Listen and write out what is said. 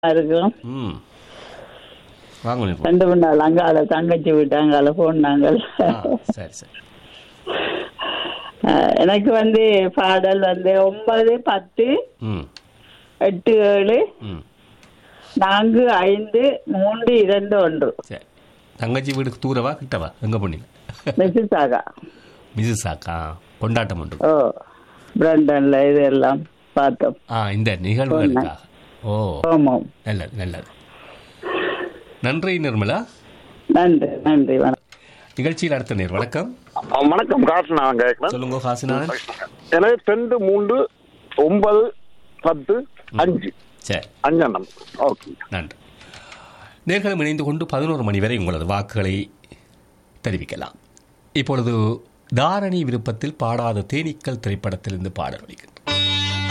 இருக்கும் ம் வாங்க நிர்மலா. ரெண்டு மணி நாள் அங்கால தங்கச்சி வீட்டு அங்கால போனாங்க ஆ சரி சரி எனக்கு வந்து பாடல் வந்து ஒன்பது பத்து ம் எட்டு ஏழு ம் நான்கு ஐந்து மூன்று இரண்டு ஒன்று சரி தங்கச்சி வீடுக்கு தூரவா கிட்டவா எங்கே போனீங்க மிஸ்ஸஸ் ஆகா மிஸ்ஸஸ் ஆக்கா கொண்டாட்டம் உண்டு ஓ பிரண்டன்ல இது எல்லாம் பார்த்தோம் ஆ இந்த நிகழ்வுகளுக்காக ஓ ஆமாம் நல்லது நல்லது நன்றி நிர்மலா நன்றி நன்றி வணக்கம் நிகழ்ச்சியில் அடுத்த நேர் வணக்கம் ஆ, வணக்கம் காசு நான் கேட்கிறேன் சொல்லுங்க காசிநாதன் எனவே ரெண்டு மூன்று ஒன்பது பத்து அஞ்சு சரி அஞ்செண்ணம் ஓகே நன்றி நேர்களும் இணைந்து கொண்டு பதினோரு மணி வரை உங்களது வாக்குகளை தெரிவிக்கலாம் இப்பொழுது தாரணி விருப்பத்தில் பாடாத தேனீக்கள் திரைப்படத்திலிருந்து பாடல் வலிக்கின்றோம்